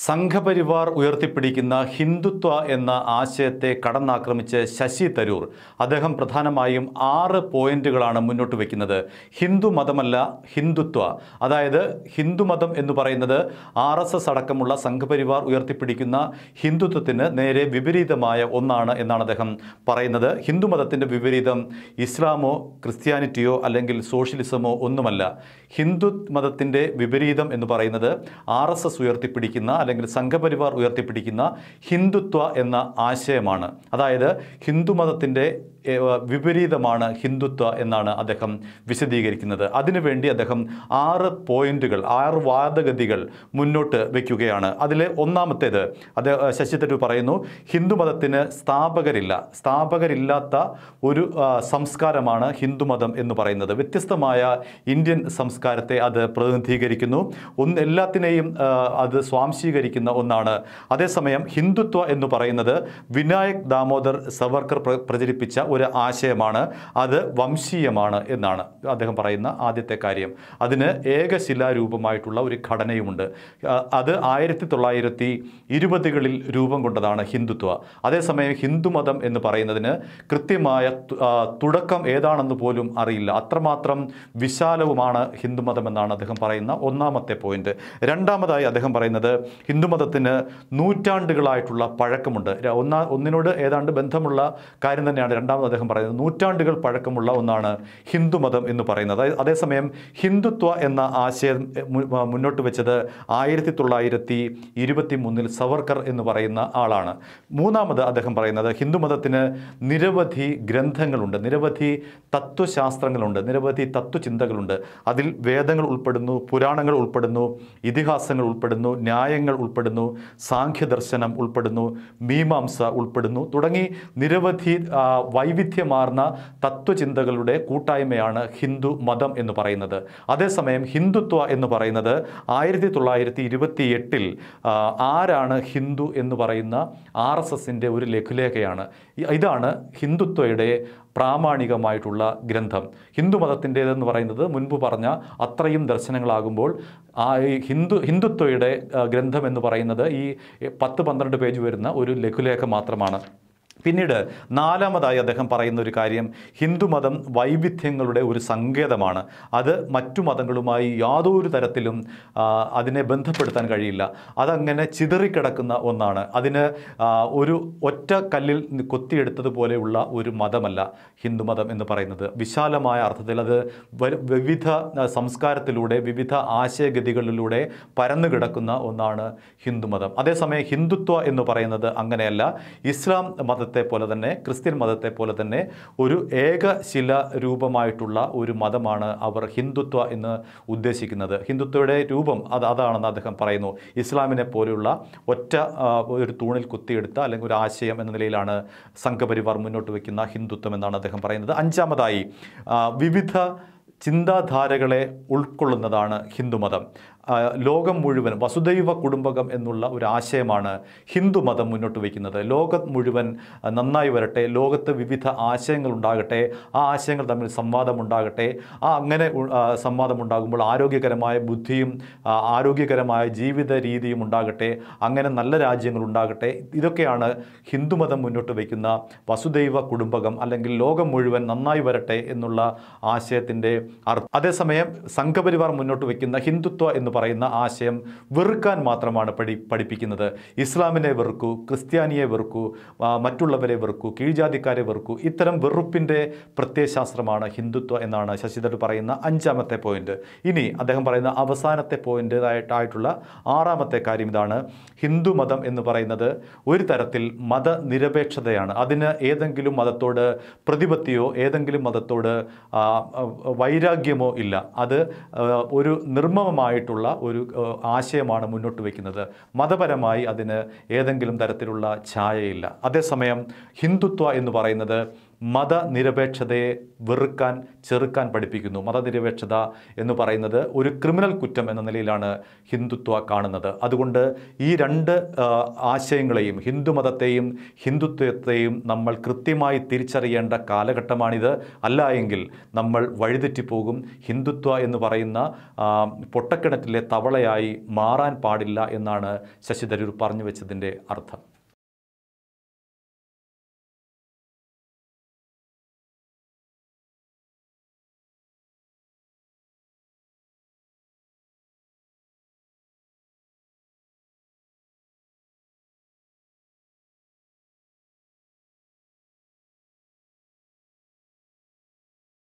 സംഘപരിവാർ ഉയർത്തിപ്പിടിക്കുന്ന ഹിന്ദുത്വ എന്ന ആശയത്തെ കടന്നാക്രമിച്ച് ശശി തരൂർ അദ്ദേഹം പ്രധാനമായും ആറ് പോയിന്റുകളാണ് മുന്നോട്ട് വയ്ക്കുന്നത് ഹിന്ദു മതമല്ല ഹിന്ദുത്വ അതായത് ഹിന്ദുമതം എന്ന് പറയുന്നത് ആർ എസ് എസ് അടക്കമുള്ള സംഘപരിവാർ ഉയർത്തിപ്പിടിക്കുന്ന ഹിന്ദുത്വത്തിന് നേരെ വിപരീതമായ ഒന്നാണ് എന്നാണ് അദ്ദേഹം പറയുന്നത് ഹിന്ദുമതത്തിൻ്റെ വിപരീതം ഇസ്ലാമോ ക്രിസ്ത്യാനിറ്റിയോ അല്ലെങ്കിൽ സോഷ്യലിസമോ ഒന്നുമല്ല ഹിന്ദു മതത്തിൻ്റെ വിപരീതം എന്ന് പറയുന്നത് ആർ എസ് എസ് ഉയർത്തിപ്പിടിക്കുന്ന അല്ലെങ്കിൽ സംഘപരിവാർ ഉയർത്തിപ്പിടിക്കുന്ന ഹിന്ദുത്വ എന്ന ആശയമാണ് അതായത് ഹിന്ദുമതത്തിൻ്റെ ഏഹ്, വിപരീതമാണ് ഹിന്ദുത്വ എന്നാണ് അദ്ദേഹം വിശദീകരിക്കുന്നത് അതിനുവേണ്ടി അദ്ദേഹം ആറ് പോയിന്റുകൾ ആറ് വാദഗതികൾ മുന്നോട്ട് വയ്ക്കുകയാണ് അതിലെ ഒന്നാമത്തേത് അത് ശശി തരൂർ പറയുന്നു ഹിന്ദുമതത്തിന് സ്ഥാപകരില്ല സ്ഥാപകരില്ലാത്ത ഒരു ആ, സംസ്കാരമാണ് ഹിന്ദുമതം എന്ന് പറയുന്നത് വ്യത്യസ്തമായ ഇന്ത്യൻ സംസ്കാരത്തെ അത് പ്രതിനിധീകരിക്കുന്നു ഒന്ന് എല്ലാത്തിനെയും ആ, അത് സ്വാംശീകരിക്കുന്ന ഒന്നാണ് അതേസമയം ഹിന്ദുത്വ എന്ന് പറയുന്നത് വിനായക് ദാമോദർ സവർക്കർ പ്ര- പ്രചരിപ്പിച്ച ഒരു ആശയമാണ് അത് വംശീയമാണ് എന്നാണ് അദ്ദേഹം പറയുന്ന ആദ്യത്തെ കാര്യം അതിന് ഏകശിലാരൂപമായിട്ടുള്ള ഒരു ഘടനയുമുണ്ട് ആ, അത് ആയിരത്തി തൊള്ളായിരത്തി ഇരുപതുകളിൽ രൂപം കൊണ്ടതാണ് ഹിന്ദുത്വ അതേസമയം ഹിന്ദുമതം എന്ന് പറയുന്നതിന് കൃത്യമായ തു- ആ, തുടക്കം ഏതാണെന്ന് പോലും അറിയില്ല അത്രമാത്രം വിശാലവുമാണ് ഹിന്ദുമതം എന്നാണ് അദ്ദേഹം പറയുന്ന ഒന്നാമത്തെ പോയിന്റ് രണ്ടാമതായി അദ്ദേഹം പറയുന്നത് ഹിന്ദുമതത്തിന് നൂറ്റാണ്ടുകളായിട്ടുള്ള പഴക്കമുണ്ട് ര- ഒന്നാ ഒന്നിനോട് ഏതാണ്ട് ബന്ധമുള്ള കാര്യം തന്നെയാണ് രണ്ടാമത് അദ്ദേഹം പറയുന്നത് നൂറ്റാണ്ടുകൾ പഴക്കമുള്ള ഒന്നാണ് ഹിന്ദുമതം എന്ന് പറയുന്നത് അതായത് അതേസമയം ഹിന്ദുത്വ എന്ന ആശയം എ, മു- ആ, മുന്നോട്ട് വെച്ചത് ആയിരത്തി തൊള്ളായിരത്തി ഇരുപത്തി മൂന്നിൽ സവർക്കർ എന്ന് പറയുന്ന ആളാണ് മൂന്നാമത് അദ്ദേഹം പറയുന്നത് ഹിന്ദുമതത്തിന് നിരവധി ഗ്രന്ഥങ്ങളുണ്ട് നിരവധി തത്വശാസ്ത്രങ്ങളുണ്ട് നിരവധി തത്വചിന്തകളുണ്ട് അതിൽ വേദങ്ങൾ ഉൾപ്പെടുന്നു പുരാണങ്ങൾ ഉൾപ്പെടുന്നു ഇതിഹാസങ്ങൾ ഉൾപ്പെടുന്നു ന്യായങ്ങൾ ഉൾപ്പെടുന്നു സാഖ്യദർശനം ഉൾപ്പെടുന്നു മീമാംസ ഉൾപ്പെടുന്നു തുടങ്ങി നിരവധി ആ, വൈവിധ്യമാർന്ന തത്വചിന്തകളുടെ കൂട്ടായ്മയാണ് ഹിന്ദു മതം എന്ന് പറയുന്നത് അതേസമയം ഹിന്ദുത്വ എന്ന് പറയുന്നത് ആയിരത്തി തൊള്ളായിരത്തി ഇരുപത്തി എട്ടിൽ ആരാണ് ഹിന്ദു എന്ന് പറയുന്ന ആർ എസ് എസിൻ്റെ ഒരു ലഘുലേഖയാണ് ഇ- ഇതാണ് ഹിന്ദുത്വയുടെ പ്രാമാണികമായിട്ടുള്ള ഗ്രന്ഥം ഹിന്ദുമതത്തിൻ്റേതെന്ന് പറയുന്നത് മുൻപ് പറഞ്ഞ അത്രയും ദർശനങ്ങളാകുമ്പോൾ ആ ഈ ഹിന്ദു ഹിന്ദുത്വയുടെ ആ, ഗ്രന്ഥം എന്ന് പറയുന്നത് ഈ പത്ത് പന്ത്രണ്ട് പേജ് വരുന്ന ഒരു ലഘുലേഖ മാത്രമാണ് പിന്നീട് നാലാമതായി അദ്ദേഹം പറയുന്ന ഒരു കാര്യം ഹിന്ദുമതം വൈവിധ്യങ്ങളുടെ ഒരു സങ്കേതമാണ് അത് മറ്റു മതങ്ങളുമായി യാതൊരു തരത്തിലും ആ, അതിനെ ബന്ധപ്പെടുത്താൻ കഴിയില്ല അതങ്ങനെ ചിതറിക്കിടക്കുന്ന ഒന്നാണ് അതിന് ആ, ഒരു ഒറ്റ കല്ലിൽ നി- കൊത്തിയെടുത്തതുപോലെയുള്ള ഒരു മതമല്ല ഹിന്ദുമതം എന്ന് പറയുന്നത് വിശാലമായ അർത്ഥത്തിൽ അത് വ- വിവിധ ആ, സംസ്കാരത്തിലൂടെ വിവിധ ആശയഗതികളിലൂടെ പരന്നു കിടക്കുന്ന ഒന്നാണ് ഹിന്ദുമതം അതേസമയം ഹിന്ദുത്വ എന്ന് പറയുന്നത് അങ്ങനെയല്ല ഇസ്ലാം മതത്തെ പോലെ തന്നെ ക്രിസ്ത്യൻ മതത്തെ പോലെ തന്നെ ഒരു ഏകശില രൂപമായിട്ടുള്ള ഒരു മതമാണ് അവർ ഹിന്ദുത്വ എന്ന് ഉദ്ദേശിക്കുന്നത് ഹിന്ദുത്വയുടെ രൂപം അത് അതാണെന്ന് അദ്ദേഹം പറയുന്നു ഇസ്ലാമിനെ പോലെയുള്ള ഒറ്റ ആ, ഒരു തൂണിൽ കുത്തിയെടുത്ത അല്ലെങ്കിൽ ഒരു ആശയം എന്ന നിലയിലാണ് സംഘപരിവാർ മുന്നോട്ട് വയ്ക്കുന്ന ഹിന്ദുത്വം എന്നാണ് അദ്ദേഹം പറയുന്നത് അഞ്ചാമതായി ആ, വിവിധ ചിന്താധാരകളെ ഉൾക്കൊള്ളുന്നതാണ് ഹിന്ദുമതം ആ, ലോകം മുഴുവൻ വസുദൈവ കുടുംബകം എന്നുള്ള ഒരു ആശയമാണ് ഹിന്ദുമതം മുന്നോട്ട് വയ്ക്കുന്നത് ലോകം മുഴുവൻ ആ, നന്നായി വരട്ടെ ലോകത്ത് വിവിധ ആശയങ്ങൾ ഉണ്ടാകട്ടെ ആ ആശയങ്ങൾ തമ്മിൽ സംവാദം ഉണ്ടാകട്ടെ ആ അങ്ങനെ ഉ- ആ, സംവാദം ഉണ്ടാകുമ്പോൾ ആരോഗ്യകരമായ ബുദ്ധിയും ആ, ആരോഗ്യകരമായ ജീവിത രീതിയും ഉണ്ടാകട്ടെ അങ്ങനെ നല്ല രാജ്യങ്ങൾ ഉണ്ടാകട്ടെ ഇതൊക്കെയാണ് ഹിന്ദുമതം മുന്നോട്ട് വയ്ക്കുന്ന വസുദൈവ കുടുംബകം അല്ലെങ്കിൽ ലോകം മുഴുവൻ നന്നായി വരട്ടെ എന്നുള്ള ആശയത്തിൻ്റെ അർത്ഥം അതേസമയം സംഘപരിവാർ മുന്നോട്ട് വയ്ക്കുന്ന ഹിന്ദുത്വ എന്ന് പറയുന്ന ആശയം വെറുക്കാൻ മാത്രമാണ് പഠി പഠിപ്പിക്കുന്നത് ഇസ്ലാമിനെ വെറുക്കൂ ക്രിസ്ത്യാനിയെ വെറുക്കൂ ആ, മറ്റുള്ളവരെ വെറുക്കൂ കീഴ്ജാതിക്കാരെ വെറുക്കൂ ഇത്തരം വെറുപ്പിൻ്റെ പ്രത്യയശാസ്ത്രമാണ് ഹിന്ദുത്വ എന്നാണ് ശശിധർ പറയുന്ന അഞ്ചാമത്തെ പോയിന്റ് ഇനി അദ്ദേഹം പറയുന്ന അവസാനത്തെ പോയിൻ്റായിട്ടുള്ള ആറാമത്തെ കാര്യം ഇതാണ് ഹിന്ദു മതം എന്ന് പറയുന്നത് ഒരു തരത്തിൽ മതനിരപേക്ഷതയാണ് അതിന് ഏതെങ്കിലും മതത്തോട് പ്രതിപത്തിയോ ഏതെങ്കിലും മതത്തോട് ആ, ആ, വൈരാഗ്യമോ ഇല്ല അത് ആ, ഒരു നിർമ്മമമായിട്ടുള്ള ഒരു ആ, ആശയമാണ് മുന്നോട്ട് വയ്ക്കുന്നത് മതപരമായി അതിന് ഏതെങ്കിലും തരത്തിലുള്ള ഛായയില്ല അതേസമയം ഹിന്ദുത്വ എന്ന് പറയുന്നത് മതനിരപേക്ഷതയെ വെറുക്കാൻ ചെറുക്കാൻ പഠിപ്പിക്കുന്നു മതനിരപേക്ഷത എന്ന് പറയുന്നത് ഒരു ക്രിമിനൽ കുറ്റം എന്ന നിലയിലാണ് ഹിന്ദുത്വ കാണുന്നത് അതുകൊണ്ട് ഈ രണ്ട് ആ, ആശയങ്ങളെയും ഹിന്ദുമതത്തെയും ഹിന്ദുത്വത്തെയും നമ്മൾ കൃത്യമായി തിരിച്ചറിയേണ്ട കാലഘട്ടമാണിത് അല്ല എങ്കിൽ നമ്മൾ വഴിതെറ്റിപ്പോകും ഹിന്ദുത്വ എന്ന് പറയുന്ന ആ, പൊട്ടക്കിണറ്റിലെ തവളയായി മാറാൻ പാടില്ല എന്നാണ് ശശി തരൂർ പറഞ്ഞു വെച്ചതിൻ്റെ അർത്ഥം